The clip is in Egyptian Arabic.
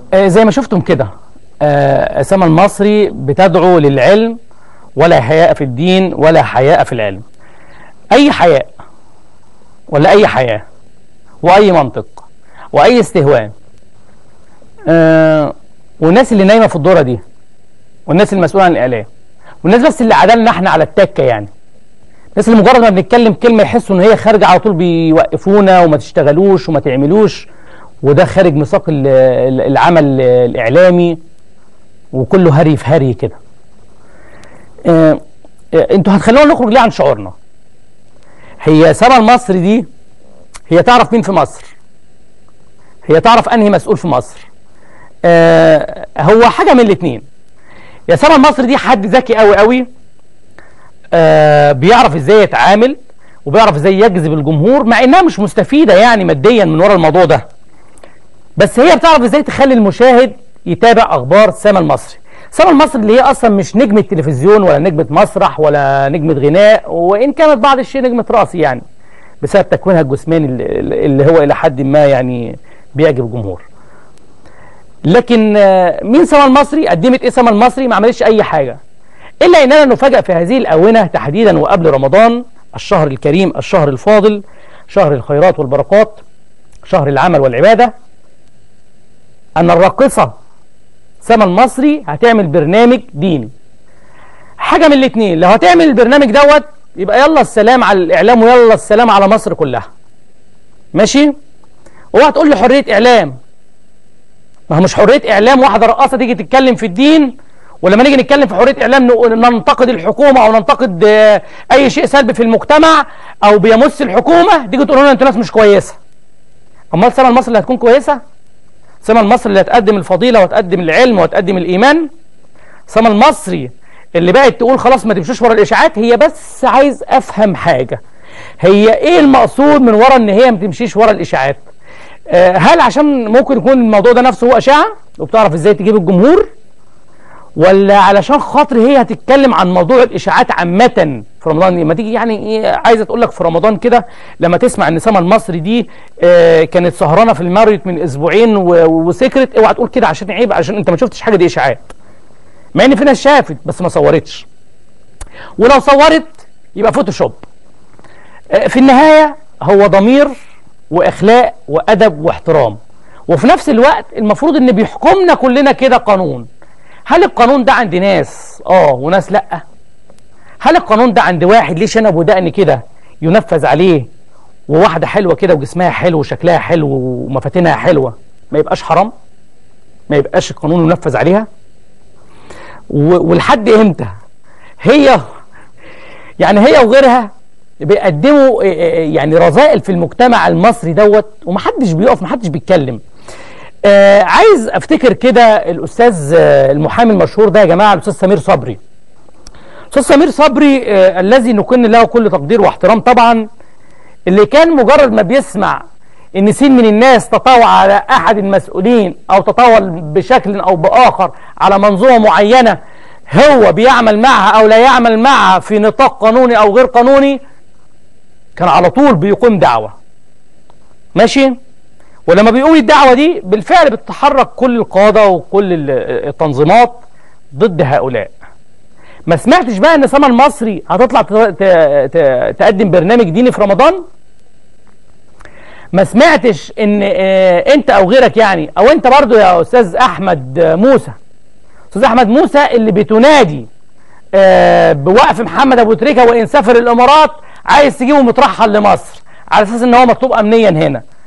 آه، زي ما شفتم كده آه، أسامة المصري بتدعو للعلم ولا حياء في الدين ولا حياء في العلم أي حياء ولا أي حياة وأي منطق وأي استهوان آه، والناس اللي نايمة في الدورة دي والناس المسؤولة عن الإعلام والناس بس اللي عدلنا احنا على التكة يعني الناس اللي مجرد ما بنتكلم كلمة يحسوا ان هي خارجة على طول بيوقفونا وما تشتغلوش وما تعملوش وده خارج نطاق ال- ال- العمل الإعلامي وكله هري في هري كده آه، آه، انتوا هتخلونا نخرج ليه عن شعورنا هي سما المصري دي هي تعرف مين في مصر هي تعرف انهي مسؤول في مصر آه هو حاجه من الاثنين يا سما المصري دي حد ذكي قوي قوي آه بيعرف ازاي يتعامل وبيعرف ازاي يجذب الجمهور مع انها مش مستفيده يعني ماديا من ورا الموضوع ده بس هي بتعرف ازاي تخلي المشاهد يتابع اخبار سما المصري سما المصري اللي هي اصلا مش نجمه تلفزيون ولا نجمه مسرح ولا نجمه غناء وان كانت بعض الشيء نجمه راسي يعني بسبب تكوينها الجسماني اللي اللي هو الى حد ما يعني بيعجب الجمهور لكن آه، مين سما المصري قدمت ايه سما المصري ما عملتش اي حاجه الا اننا نفاجأ في هذه الاونه تحديدا وقبل رمضان الشهر الكريم الشهر الفاضل شهر الخيرات والبركات شهر العمل والعباده ان الراقصه سما المصري هتعمل برنامج ديني حاجه من الاثنين لو هتعمل البرنامج دوت يبقى يلا السلام على الاعلام ويلا السلام على مصر كلها ماشي اوعى تقول لي حريه اعلام ما هو مش حريه اعلام واحده رقاصه تيجي تتكلم في الدين ولما نيجي نتكلم في حريه اعلام نق- ننتقد الحكومه او ننتقد آه، اي شيء سلبي في المجتمع او بيمس الحكومه تيجي تقولوا لنا انتوا ناس مش كويسه امال سما المصري اللي هتكون كويسه سما المصري اللي هتقدم الفضيله وتقدم العلم وتقدم الايمان سما المصري اللي بقت تقول خلاص ما تمشوش ورا الاشاعات هي بس عايز افهم حاجه هي ايه المقصود من ورا ان هي ما تمشيش ورا الاشاعات آه، هل عشان ممكن يكون الموضوع ده نفسه هو اشاعه وبتعرف ازاي تجيب الجمهور ولا علشان خاطر هي هتتكلم عن موضوع الاشاعات عامه في رمضان ما تيجي يعني ايه عايزه تقول لك في رمضان كده لما تسمع ان سما المصري دي آه كانت سهرانه في الماريوت من اسبوعين و- وسكرت اوعى تقول كده عشان عيب عشان انت ما شفتش حاجه دي اشاعات مع ان في ناس شافت بس ما صورتش ولو صورت يبقى فوتوشوب آه، في النهايه هو ضمير واخلاق وادب واحترام وفي نفس الوقت المفروض ان بيحكمنا كلنا كده قانون هل القانون ده عند ناس اه وناس لا هل القانون ده عند واحد ليه شنب ودقن كده ينفذ عليه وواحده حلوه كده وجسمها حلو وشكلها حلو ومفاتنها حلوه ما يبقاش حرام ما يبقاش القانون ينفذ عليها و- ولحد امتى هي يعني هي وغيرها بيقدموا إيه إيه يعني رذائل في المجتمع المصري دوت ومحدش بيقف محدش بيتكلم آه عايز افتكر كده الاستاذ آه المحامي المشهور ده يا جماعه الاستاذ سمير صبري الاستاذ سمير صبري آه الذي نكن له كل تقدير واحترام طبعا اللي كان مجرد ما بيسمع ان سين من الناس تطاول على احد المسؤولين او تطاول بشكل او باخر على منظومه معينه هو بيعمل معها او لا يعمل معها في نطاق قانوني او غير قانوني كان على طول بيقيم دعوه ماشي ولما بيقوم الدعوه دي بالفعل بتتحرك كل القاده وكل ال- التنظيمات ضد هؤلاء ما سمعتش بقى ان سما المصري هتطلع ت- ت- ت- تقدم برنامج ديني في رمضان ما سمعتش ان آه، انت او غيرك يعني او انت برضو يا استاذ احمد آه، موسى استاذ احمد موسى اللي بتنادي آه، بوقف محمد ابو تريكه وان سافر الامارات عايز تجيبه مترحل لمصر على اساس ان هو مطلوب امنيا هنا